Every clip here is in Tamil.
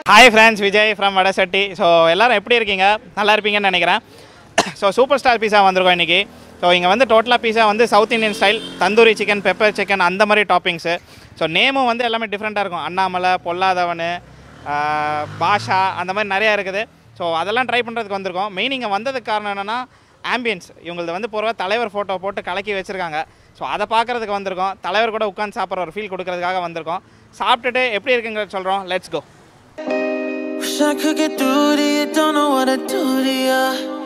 Hi friends Vijay from Vadachatti so எல்லாரும் எப்படி இருக்கீங்க நல்லா இருப்பீங்கன்னு நினைக்கிறேன் ஸோ சூப்பர் ஸ்டார் பீஸா வந்திருக்கோம் இன்றைக்கி ஸோ இங்கே வந்து டோட்டலாக பீஸா வந்து south Indian style tandoori chicken pepper chicken அந்த மாதிரி டாப்பிங்ஸு ஸோ நேமும் வந்து எல்லாமே டிஃப்ரெண்ட்டாக இருக்கும் அண்ணாமலை பொல்லாதவன் ஆஹ், பாஷா அந்த மாதிரி நிறையா இருக்குது ஸோ அதெல்லாம் ட்ரை பண்ணுறதுக்கு வந்திருக்கோம் மெயின் இங்கே வந்ததுக்கு காரணம் என்னென்னா ஆம்பியன்ஸ் இவங்களது வந்து பொதுவாக தலைவர் ஃபோட்டோ போட்டு கலக்கி வச்சுருக்காங்க ஸோ அதை பார்க்குறதுக்கு வந்திருக்கோம் தலைவர் கூட உட்காந்து சாப்பிட்ற ஒரு ஃபீல் கொடுக்கறதுக்காக வந்திருக்கோம் சாப்பிட்டுட்டு எப்படி இருக்குங்கிறத சொல்கிறோம் let's go Wish I could get through to you, don't know what to do to you.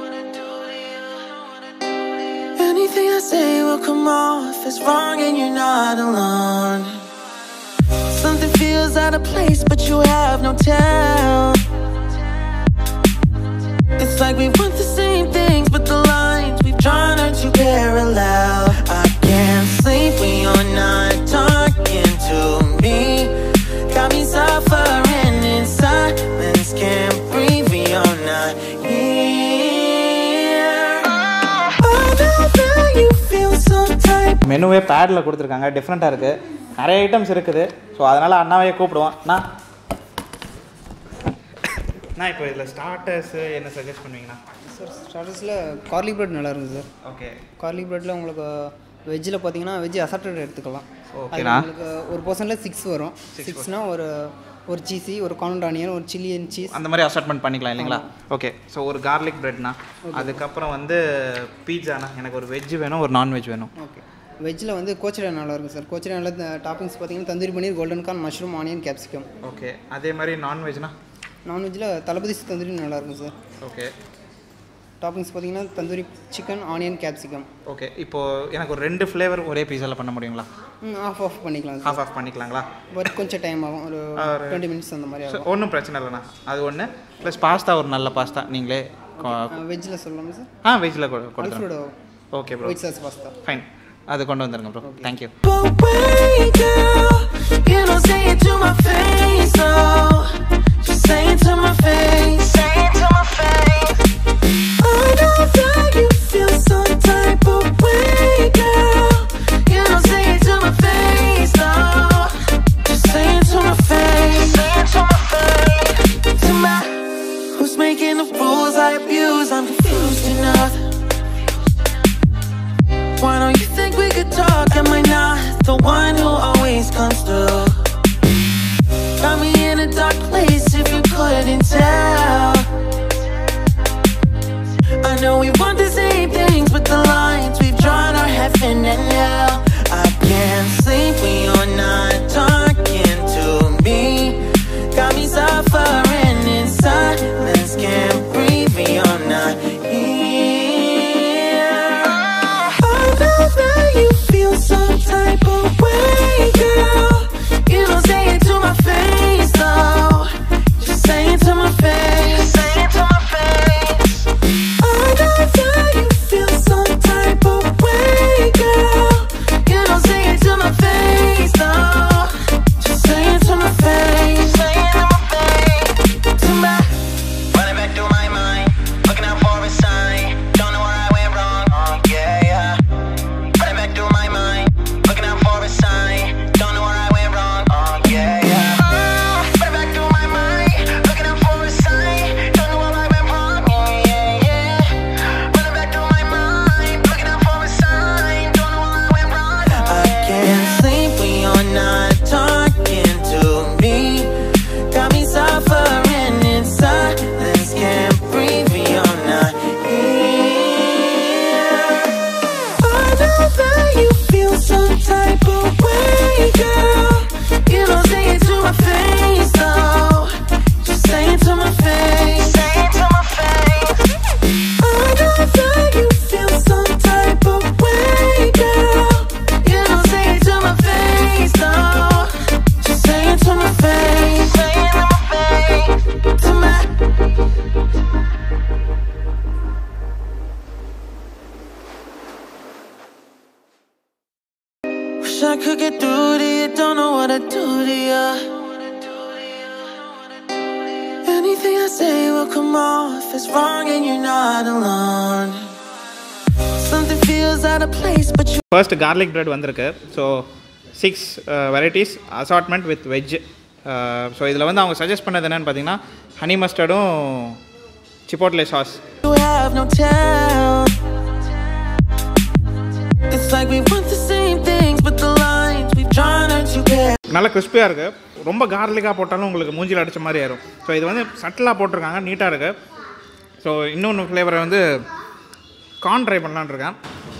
Anything I say will come off as wrong, and you're not alone. Something feels out of place, but you have no tell. It's like we want the same things, but the lines we've drawn are too parallel. I can't sleep when you're not talking to me. Got me suffering in silence, can't breathe when you're not here. I know that you feel some type. மெனுவே பேடில் கொடுத்துருக்காங்க டிஃப்ரெண்ட்டாக இருக்குது நிறைய ஐட்டம்ஸ் இருக்குது ஸோ அதனால் அண்ணாவையே கூப்பிடுவோம் அண்ணா நான் இப்போ இதில் ஸ்டார்டர்ஸு என்ன சஜஸ்ட் பண்ணுவீங்கண்ணா சார் ஸ்டார்டர்ஸில் கார்லி பிரெட் நல்லா இருக்குது சார் ஓகே கார்லி பிரெட்டில் உங்களுக்கு வெஜ்ஜில் பார்த்தீங்கன்னா வெஜ் அசாப்டட் எடுத்துக்கலாம் அது ஓகேண்ணா. உங்களுக்கு ஒரு பர்சனில் சிக்ஸ் வரும் சிக்ஸ்னால் ஒரு ஒரு சீஸி ஒரு கார்ன் ஆனியன் ஒரு சில்லி அண்ட் சீஸ் அந்த மாதிரி அசார்ட்மெண்ட் பண்ணிக்கலாம் இல்லைங்களா ஓகே ஸோ ஒரு கார்லிக் பிரெட்னா அதுக்கப்புறம் வந்து பீட்சாண்ணா எனக்கு ஒரு வெஜ் வேணும் ஒரு நான்வெஜ் வேணும் ஓகே வெஜ்ஜில் வந்து கோச்சரா நல்லா இருக்கும் சார் கோச்சரானில் டாப்பிங்ஸ் பார்த்தீங்கன்னா tandoori paneer golden corn mushroom onion capsicum okay அதே மாதிரி நான்வெஜ்னா நான்வெஜ்ஜில் தளபதி தந்தூரி நல்லா இருக்கும் சார் ஓகே டாப்பிங்ஸ் பார்த்தீங்கன்னா tandoori chicken onion capsicum okay இப்போது எனக்கு ஒரு ரெண்டு ஃப்ளேவர் ஒரே பீஸாவில் பண்ண முடியுங்களா ஆஃப் ஆஃப் பண்ணிக்கலாம் சார் ஹாஃப் ஆஃப் பண்ணிக்கலாங்களா பட் கொஞ்சம் டைம் ஆகும் ஒரு ஒரு- டுவெண்ட்டி மினிட்ஸ் அந்த மாதிரி ஆகும் ஒன்றும் பிரச்சனை இல்லைண்ணா அது ஒன்று ப்ளஸ் பாஸ்தா ஒரு நல்ல பாஸ்தா நீங்களே கொ- வெஜ்ஜில் சொல்லலாமா சார் ஆ வெஜ்ஜில் கொடுத்துருங்க alfredo okay bro white sauce pasta fine அது கொண்டு வந்துருங்க bro thank you But wait, girl, you don't say it to my face, oh. Just say it to my face. Say it to my face. I know that you feel some type of way, girl. You don't say it to my face, oh. Just say it to my face. Say it to my face. To my, who's making the rules I abuse? I'm confused enough. Why don't you think we could talk? Am I not the one who always comes through? Got me in a dark place if you couldn't tell. I know we want the same things, but the lines we've drawn are heaven and hell. I can't sleep when you're not talking to me. Got me suffering in silence, can't breathe when you're not here. I know that you feel some type of way, girl. You don't say it to my face, though. Just say it to my face. Say it to my face. I know that you feel some type of way, girl. You don't say it to my face, though. Just say it to my face. Say it to my face. To my Running back through my mind, looking out for a sign. Don't know where I went wrong. Oh, yeah, yeah. Running back through my mind, looking out for a sign. Don't know where I went wrong. Oh, yeah, yeah. Running back through my mind, looking out for a sign. Don't know where I went wrong. Yeah, yeah, yeah. Running back through my mind, looking out for a sign. Don't know where I went wrong. I can't sleep when you're not talking to me. Got me suffering in silence, can't breathe when you're not here. I know that you feel some type of way, girl. You don't say it to my face, though. Just say it to my face. Say it to my face. I know that you feel some type of way, girl. You don't say it to my face, though. Just say it to my face. Say it to my face. To my Wish I could get through to you, don't know what to do to you. Anything I say will come off as wrong, and you're not alone. Something feels out of place, but you. First garlic bread வந்திருக்கு so six varieties assortment with veg so இதில் வந்து அவங்க சஜஸ்ட் பண்ணது என்னென்னு பார்த்தீங்கன்னா ஹனி மஸ்டர்டும் chipotle sauce You have no town. It's like we want the same things, but the lines we've drawn are together. நல்லா கிறிஸ்பியாக இருக்குது ரொம்ப கார்லிக்காக போட்டாலும் உங்களுக்கு மூஞ்சில் அடித்த மாதிரி ஆயிரும் ஸோ இது வந்து சட்டிலாக போட்டிருக்காங்க நீட்டாக இருக்குது ஸோ இன்னொன்று ஃப்ளேவரை வந்து கார்ன் ட்ரை பண்ணலான்னு இருக்கேன்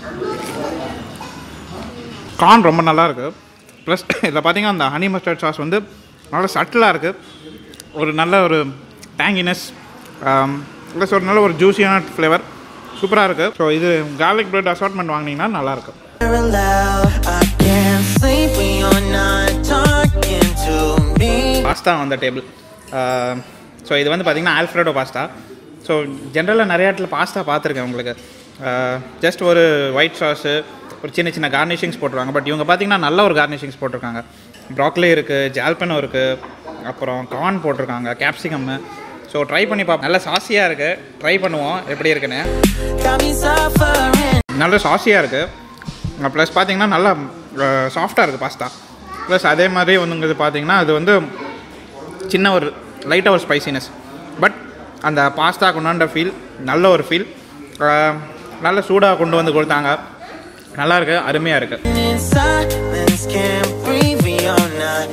கார்ன் ரொம்ப நல்லா இருக்குது ப்ளஸ் இதில் பார்த்தீங்கன்னா அந்த ஹனி மஸ்டர்ட் சாஸ் வந்து நல்லா சட்டிலாக இருக்குது ஒரு நல்ல ஒரு டேங்கினஸ் ப்ளஸ் ஒரு நல்ல ஒரு ஜூஸியான ஃப்ளேவர் சூப்பராக இருக்குது ஸோ இது கார்லிக் பிரெட் அசார்ட்மெண்ட் வாங்கினீங்கன்னா நல்லாயிருக்கும் Aloud, I can't sleep when you're not talking to me. Pasta அந்த டேபிள் ஸோ இது வந்து பார்த்திங்கன்னா ஆல்ஃப்ரெடோ பாஸ்தா ஸோ ஜென்ரலாக நிறைய இடத்துல பாஸ்தா பார்த்துருக்கேன் உங்களுக்கு ஜஸ்ட் ஒரு ஒயிட் சாஸு ஒரு சின்ன சின்ன கார்னிஷிங்ஸ் போட்டுருவாங்க பட் இவங்க பார்த்தீங்கன்னா நல்ல ஒரு கார்னிஷிங்ஸ் போட்டிருக்காங்க ப்ராக்லி இருக்குது ஜால்பனோ இருக்குது அப்புறம் கார்ன் போட்டிருக்காங்க கேப்சிகம்மு ஸோ ட்ரை பண்ணி பார்ப்போம் நல்ல சாஸியாக இருக்குது ட்ரை பண்ணுவோம் எப்படி இருக்குன்னு Got me suffering. நல்ல சாஸியாக இருக்குது ப்ளஸ் பார்த்தீங்கன்னா நல்லா சாஃப்டாக இருக்குது பாஸ்தா ப்ளஸ் அதே மாதிரி வந்துங்கிறது பார்த்தீங்கன்னா அது வந்து சின்ன ஒரு லைட்டாக ஒரு ஸ்பைசினஸ் பட் அந்த பாஸ்தா கொண்டாண்ட ஃபீல் நல்ல ஒரு ஃபீல் நல்ல சூடாக கொண்டு வந்து கொடுத்தாங்க நல்லா இருக்கு அருமையாக இருக்குது In silence, can't breathe. We are not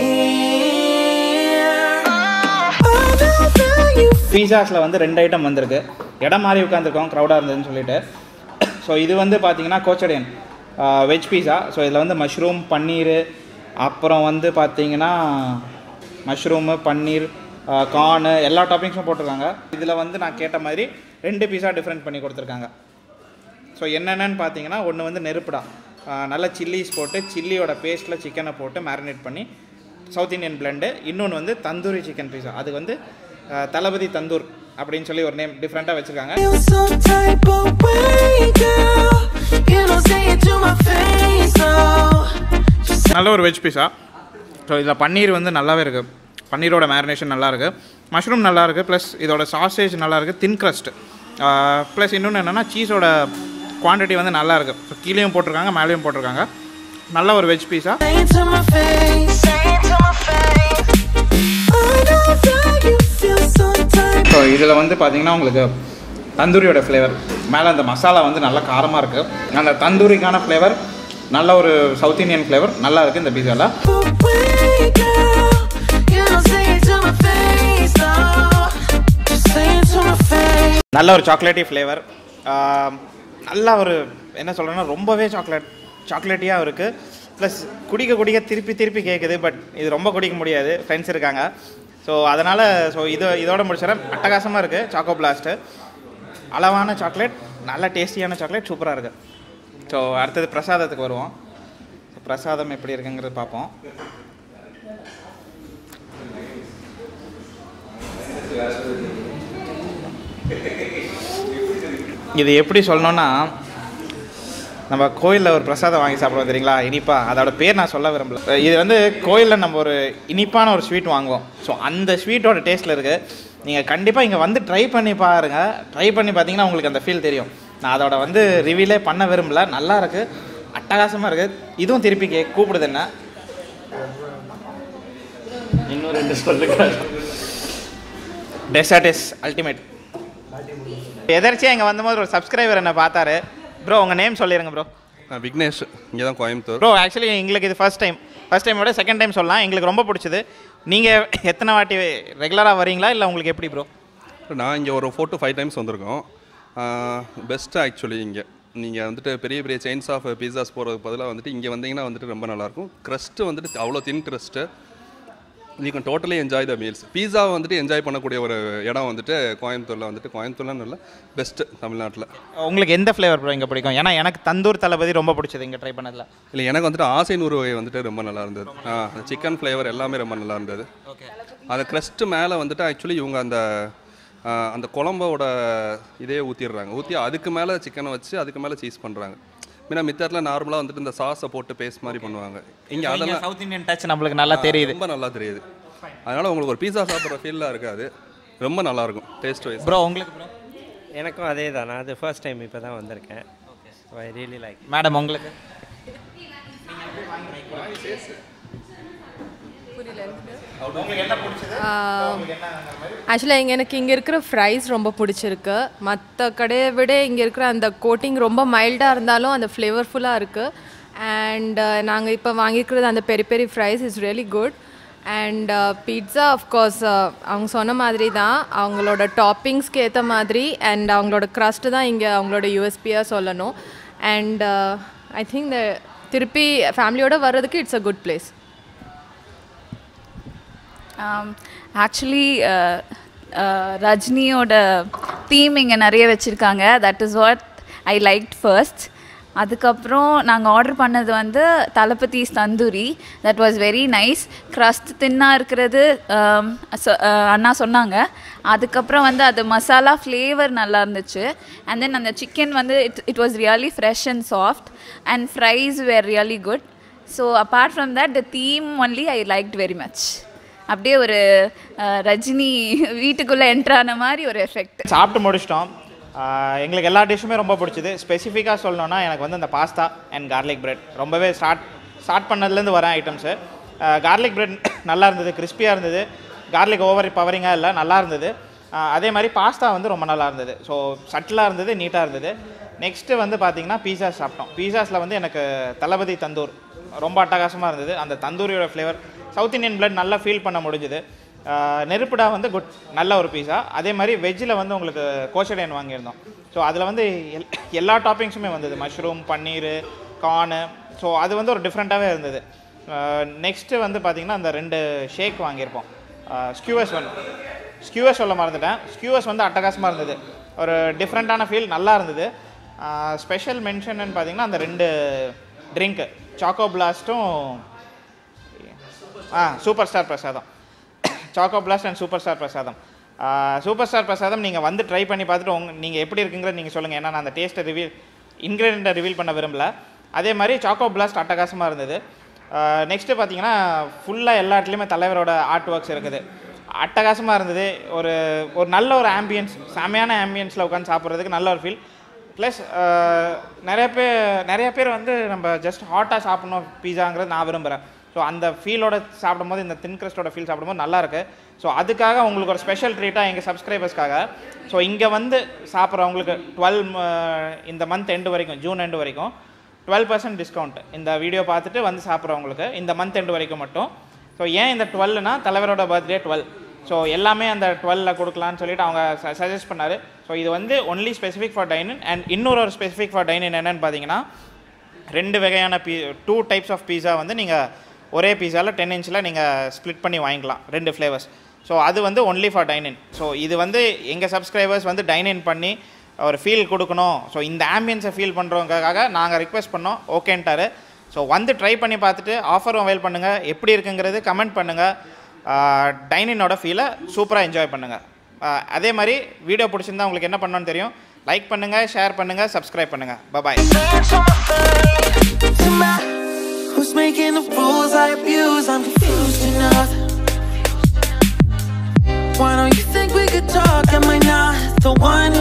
here. Although you பீஸாஸில் வந்து ரெண்டு ஐட்டம் வந்திருக்கு இடம் மாதிரி உட்காந்துருக்கோம் க்ரௌடாக இருந்ததுன்னு சொல்லிட்டு ஸோ இது வந்து பார்த்தீங்கன்னா கோச்சடியன் வெஜ் பீஸா ஸோ இதில் வந்து மஷ்ரூம் பன்னீர் அப்புறம் வந்து பார்த்தீங்கன்னா மஷ்ரூமு பன்னீர் கார்னு எல்லா டாப்பிங்ஸும் போட்டிருக்காங்க இதில் வந்து நான் கேட்ட மாதிரி ரெண்டு பீஸா டிஃப்ரெண்ட் பண்ணி கொடுத்துருக்காங்க ஸோ என்னென்னு பார்த்தீங்கன்னா ஒன்று வந்து நெருப்புடா ஆஹ் நல்ல சில்லிஸ் போட்டு சில்லியோட பேஸ்ட்டில் சிக்கனை போட்டு மேரினேட் பண்ணி சவுத் இந்தியன் பிளெண்டு இன்னொன்று வந்து தந்தூரி சிக்கன் பீஸா அது வந்து ஆஹ் தளபதி தந்தூர் அப்படின்னு சொல்லி ஒரு நேம் டிஃப்ரெண்ட்டாக வச்சுருக்காங்க feel some type of way, girl. You don't say it to my face, though. Just நல்ல ஒரு வெஜ் பீஸா ஸோ இதில் பன்னீர் வந்து நல்லாவே இருக்குது பன்னீரோட மேரினேஷன் நல்லா இருக்குது மஷ்ரூம் நல்லா இருக்குது ப்ளஸ் இதோட சாசேஜ் நல்லா இருக்குது தின் crust ப்ளஸ் இன்னொன்று என்னென்னா சீஸோட குவான்டிட்டி வந்து நல்லா இருக்குது ஸோ கீழேயும் போட்டிருக்காங்க மேலேயும் போட்டிருக்காங்க நல்ல ஒரு veg pizza say it to my face. Say it to my face. I know that you feel some type. So இதில் வந்து பார்த்தீங்கன்னா உங்களுக்கு தந்தூரியோட ஃப்ளேவர் மேலே அந்த மசாலா வந்து நல்லா காரமாக இருக்குது அந்த தந்தூரிக்கான ஃப்ளேவர் நல்ல ஒரு சவுத் இந்தியன் ஃப்ளேவர் நல்லா இருக்குது இந்த பீஸாவில் of way, girl. You don't say it to my face, though. Just say it to my face. நல்ல ஒரு சாக்லேட்டி ஃப்ளேவர் நல்ல ஒரு என்ன சொல்கிறேன்னா ரொம்பவே சாக்லேட் சாக்லேட்டியாக இருக்குது ப்ளஸ் குடிக்க குடிக்க திருப்பி திருப்பி கேட்குது பட் இது ரொம்ப குடிக்க முடியாது ஃப்ரெண்ட்ஸ் இருக்காங்க ஸோ அதனால் ஸோ இது இதோட முடிச்சிடறேன் அட்டகாசமாக இருக்குது சாக்கோ பிளாஸ்ட்டு அளவான சாக்லேட் நல்ல டேஸ்டியான சாக்லேட் சூப்பராக இருக்குது ஸோ அடுத்தது பிரசாதத்துக்கு வருவோம் So, பிரசாதம் எப்படி இருக்குங்கிறது பார்ப்போம் இது எப்படி சொல்லணும்னா நம்ம கோயிலில் ஒரு பிரசாதம் வாங்கி சாப்பிடுவோம் தெரியுங்களா இனிப்பா அதோட பேர் நான் சொல்ல விரும்பல இது வந்து கோயிலில் நம்ம ஒரு இனிப்பான ஒரு ஸ்வீட் வாங்குவோம் ஸோ அந்த ஸ்வீட்டோட டேஸ்ட்டில் இருக்குது நீங்கள் கண்டிப்பாக இங்கே வந்து ட்ரை பண்ணி பாருங்க ட்ரை பண்ணி பார்த்தீங்கன்னா உங்களுக்கு அந்த ஃபீல் தெரியும் நான் அதோட வந்து ரிவீலே பண்ண விரும்பல நல்லா இருக்குது அட்டகாசமாக இருக்குது இதுவும் திருப்பி கே கூப்பிடுது என்ன இன்னும் ரெண்டு சொல்லுங்க டெசர்ட் இஸ் அல்டிமேட் எதர்ச்சியாக இங்கே வந்தபோது ஒரு சப்ஸ்கிரைபர் என்ன பார்த்தாரு ப்ரோ உங்கள் நேம் சொல்லிடுங்க ப்ரோ நான் விக்னேஷ் இங்கே தான் கோயம்புத்தூர் ப்ரோ ஆக்சுவலி எங்களுக்கு இது ஃபர்ஸ்ட் டைம் ஃபர்ஸ்ட் டைமோட செகண்ட் டைம் சொல்லலாம் எங்களுக்கு ரொம்ப பிடிச்சது நீங்கள் எத்தனை வாட்டி ரெகுலராக வரீங்களா இல்லை உங்களுக்கு எப்படி ப்ரோ நான் இங்கே ஒரு ஃபோர் டு ஃபைவ் டைம்ஸ் வந்திருக்கோம் பெஸ்ட்டு ஆக்சுவலி இங்கே நீங்கள் வந்துட்டு பெரிய பெரிய செயின்ஸ் ஆஃப் பீஸாஸ் போகிறதுக்கு பதிலாக வந்துட்டு இங்கே வந்தீங்கன்னா வந்துட்டு ரொம்ப நல்லாயிருக்கும் க்ரஸ்ட்டு வந்துட்டு அவ்வளோ thin crust you can totally enjoy the meals pizza வந்துட்டு என்ஜாய் பண்ணக்கூடிய ஒரு இடம் வந்துட்டு கோயம்புத்தூரில் வந்துட்டு கோயம்புத்தூர்லாம் இல்லை பெஸ்ட்டு தமிழ்நாட்டில் உங்களுக்கு எந்த ஃப்ளேவர் ப்ரோ இங்கே பிடிக்கும் ஏன்னா எனக்கு தந்தூர் தளபதி ரொம்ப பிடிச்சது இங்கே ட்ரை பண்ணதில் இல்லை எனக்கு வந்துட்டு ஆசை நூறு வகை வந்துட்டு ரொம்ப நல்லா இருந்தது ஆ சிக்கன் ஃப்ளேவர் எல்லாமே ரொம்ப நல்லா இருந்தது அந்த க்ரஸ்ட்டு மேலே வந்துட்டு ஆக்சுவலி இவங்க அந்த ஆ, அந்த குழம்போட இதே ஊற்றிடுறாங்க ஊற்றி அதுக்கு மேலே சிக்கனை வச்சு அதுக்கு மேலே சீஸ் பண்ணுறாங்க முன்ன மித்தத்தில் நார்மலாக வந்துட்டு இந்த சாஸை போட்டு பேஸ்ட் மாதிரி பண்ணுவாங்க இங்கே அதெல்லாம் சவுத் இந்தியன் டச் நம்மளுக்கு நல்லா தெரியுது ரொம்ப நல்லா தெரியுது அதனால் உங்களுக்கு ஒரு பீஸா சாப்பிட்ற ஃபீல்லாம் இருக்காது ரொம்ப நல்லாயிருக்கும் டேஸ்ட் வைஸ் ப்ரோ உங்களுக்கு ப்ரோ எனக்கும் அதே தான் நான் அது ஃபர்ஸ்ட் டைம் இப்போ தான் வந்திருக்கேன் so I really like madam உங்களுக்கு உங்களுக்கு என்ன பிடிச்சது உங்களுக்கு என்ன மாதிரி ஆக்சுவலாக இங்கே எனக்கு இங்கே இருக்கிற ஃப்ரைஸ் ரொம்ப பிடிச்சிருக்கு மற்ற கடையை விட இங்கே இருக்கிற அந்த கோட்டிங் ரொம்ப மைல்டாக இருந்தாலும் அந்த ஃப்ளேவர்ஃபுல்லாக இருக்குது அண்ட் நாங்கள் இப்போ வாங்கியிருக்கிறது அந்த peri peri fries is really good and pizza of course அவங்க சொன்ன மாதிரி தான் அவங்களோட டாப்பிங்ஸ்க்கு ஏற்ற மாதிரி அண்ட் அவங்களோட க்ரஸ்ட்டு தான் இங்கே அவங்களோட யூஎஸ்பியாக சொல்லணும் அண்ட் ஐ திங்க் த திருப்பி ஃபேமிலியோட வர்றதுக்கு it's a good place actually ரஜினியோட தீம் இங்கே நிறைய வச்சுருக்காங்க that is what I like first அதுக்கப்புறம் நாங்கள் ஆர்டர் பண்ணது வந்து Thalapathy's tandoori that was very nice crust தின்னாக இருக்கிறது um, சொ- uh, அண்ணா சொன்னாங்க அதுக்கப்புறம் வந்து அது மசாலா ஃப்ளேவர் நல்லா இருந்துச்சு அண்ட் தென் அந்த சிக்கன் வந்து it it was really fresh and soft and fries were really good so apart from that the theme only I liked very much அப்படியே ஒரு அஹ், ரஜினி வீட்டுக்குள்ளே என்ட்ரான மாதிரி ஒரு எஃபெக்ட் சாப்பிட்டு முடிச்சிட்டோம் ஆஹ் எங்களுக்கு எல்லா டிஷ்ஷுமே ரொம்ப பிடிச்சது ஸ்பெசிஃபிக்காக சொல்லணும்னா எனக்கு வந்து இந்த பாஸ்தா அண்ட் கார்லிக் பிரெட் ரொம்பவே ஸ்டார்ட் ஸ்டார்ட் பண்ணதுலேருந்து வர ஐட்டம்ஸு கார்லிக் பிரெட் நல்லா இருந்தது கிறிஸ்பியாக இருந்தது கார்லிக் ஓவர் பவரிங்காக இல்லை நல்லா இருந்தது ஆஹ் அதே மாதிரி பாஸ்தா வந்து ரொம்ப நல்லா இருந்தது ஸோ சட்டிலாக இருந்தது நீட்டாக இருந்தது நெக்ஸ்ட்டு வந்து பார்த்தீங்கன்னா பீஸாஸ் சாப்பிட்டோம் பீஸாஸில் வந்து எனக்கு தளபதி தந்தூர் ரொம்ப அட்டகாசமாக இருந்தது அந்த தந்தூரியோட ஃப்ளேவர் சவுத் இந்தியன் பிளட் நல்லா ஃபீல் பண்ண முடிஞ்சுது ஆஹ் நெருப்புடா வந்து குட் நல்ல ஒரு பீஸா அதே மாதிரி வெஜ்ஜில் வந்து உங்களுக்கு கோச்சடையன் வாங்கியிருந்தோம் ஸோ அதில் வந்து எல் எல்லா டாப்பிங்ஸுமே வந்தது மஷ்ரூம் பன்னீர் கார்னு ஸோ அது வந்து ஒரு டிஃப்ரெண்ட்டாகவே இருந்தது நெக்ஸ்ட்டு வந்து பார்த்திங்கன்னா அந்த ரெண்டு ஷேக் வாங்கியிருப்போம் ஸ்கியூஎஸ் ஒன் ஸ்கியூஎஸ் சொல்ல மறந்துட்டேன் ஸ்கியூஎஸ் வந்து அட்டகாசமாக இருந்தது ஒரு டிஃப்ரெண்ட்டான ஃபீல் நல்லா இருந்தது ஸ்பெஷல் மென்ஷன்னு பார்த்தீங்கன்னா அந்த ரெண்டு ட்ரிங்க்கு சாக்கோ பிளாஸ்ட்டும் ஆ சூப்பர் ஸ்டார் பிரசாதம் choco blast and super star பிரசாதம் சூப்பர் ஸ்டார் பிரசாதம் நீங்கள் வந்து ட்ரை பண்ணி பார்த்துட்டு உங்க நீங்கள் எப்படி இருக்குங்கிறத நீங்கள் சொல்லுங்கள் ஏன்னா நான் அந்த டேஸ்ட்டை ரிவீல் இன்க்ரீடியண்ட்டை ரிவீல் பண்ண விரும்பல அதே மாதிரி சாக்கோ பிளாஸ்ட் அட்டகாசமாக இருந்தது நெக்ஸ்ட்டு பார்த்தீங்கன்னா ஃபுல்லாக எல்லா இடத்துலையுமே தலைவரோட ஆர்ட் ஒர்க்ஸ் இருக்குது அட்டகாசமாக இருந்தது ஒரு ஒரு நல்ல ஒரு ஆம்பியன்ஸ் செமையான ஆம்பியன்ஸில் உட்காந்து சாப்பிட்றதுக்கு நல்ல ஒரு ஃபீல் ப்ளஸ் நிறைய பேர் நிறைய பேர் வந்து நம்ம ஜஸ்ட் ஹாட்டாக சாப்பிடணும் பீஸாங்கிறது நான் விரும்புகிறேன் ஸோ அந்த ஃபீலோட சாப்பிடும்போது இந்த தின் கிரஸ்டோட ஃபீல் சாப்பிடும்போது நல்லா இருக்கு ஸோ அதுக்காக உங்களுக்கு ஒரு ஸ்பெஷல் ட்ரீட்டாக எங்கள் சப்ஸ்கிரைபர்ஸ்க்காக ஸோ இங்கே வந்து சாப்பிட்றவங்களுக்கு டுவெல் இந்த மந்த் எண்டு வரைக்கும் ஜூன் எண்டு வரைக்கும் டுவெல் பர்சன்ட் டிஸ்கவுண்ட் இந்த வீடியோ பார்த்துட்டு வந்து சாப்பிட்றவங்களுக்கு இந்த மந்த் எண்டு வரைக்கும் மட்டும் ஸோ ஏன் இந்த டுவெல்னா தலைவரோட பர்த்டே டுவெல் ஸோ எல்லாமே அந்த டுவெல்ல கொடுக்கலான்னு சொல்லிட்டு அவங்க சஜஸ்ட் பண்ணாரு ஸோ இது வந்து only specific for dining and இன்னொரு ஒரு ஸ்பெசிஃபிக் ஃபார் டைனின் என்னன்னு பார்த்தீங்கன்னா ரெண்டு வகையான பீ டூ டைப்ஸ் ஆஃப் பீஸா வந்து நீங்கள் ஒரே பீஸாவில் டென் இன்ச்சில் நீங்கள் ஸ்ப்ளிட் பண்ணி வாங்கிக்கலாம் ரெண்டு ஃப்ளேவர்ஸ் ஸோ அது வந்து ஒன்லி ஃபார் டைனின் ஸோ இது வந்து எங்கள் சப்ஸ்கிரைபர்ஸ் வந்து டைனின் பண்ணி ஒரு ஃபீல் கொடுக்கணும் ஸோ இந்த ஆம்பியன்ஸை ஃபீல் பண்ணுறவங்களுக்காக நாங்கள் ரிக்வெஸ்ட் பண்ணோம் ஓகேன்ட்டாரு ஸோ வந்து ட்ரை பண்ணி பார்த்துட்டு ஆஃபரும் அவைல் பண்ணுங்கள் எப்படி இருக்குங்கிறது கமெண்ட் பண்ணுங்கள் டைனினோட ஃபீலை சூப்பராக என்ஜாய் பண்ணுங்கள் அதே மாதிரி வீடியோ பிடிச்சிருந்தா உங்களுக்கு என்ன பண்ணணும்னு தெரியும் லைக் பண்ணுங்கள் ஷேர் பண்ணுங்கள் சப்ஸ்கிரைப் பண்ணுங்கள் bye bye Who's making the rules I abuse? I'm confused enough. Why don't you think we could talk? Am I not the one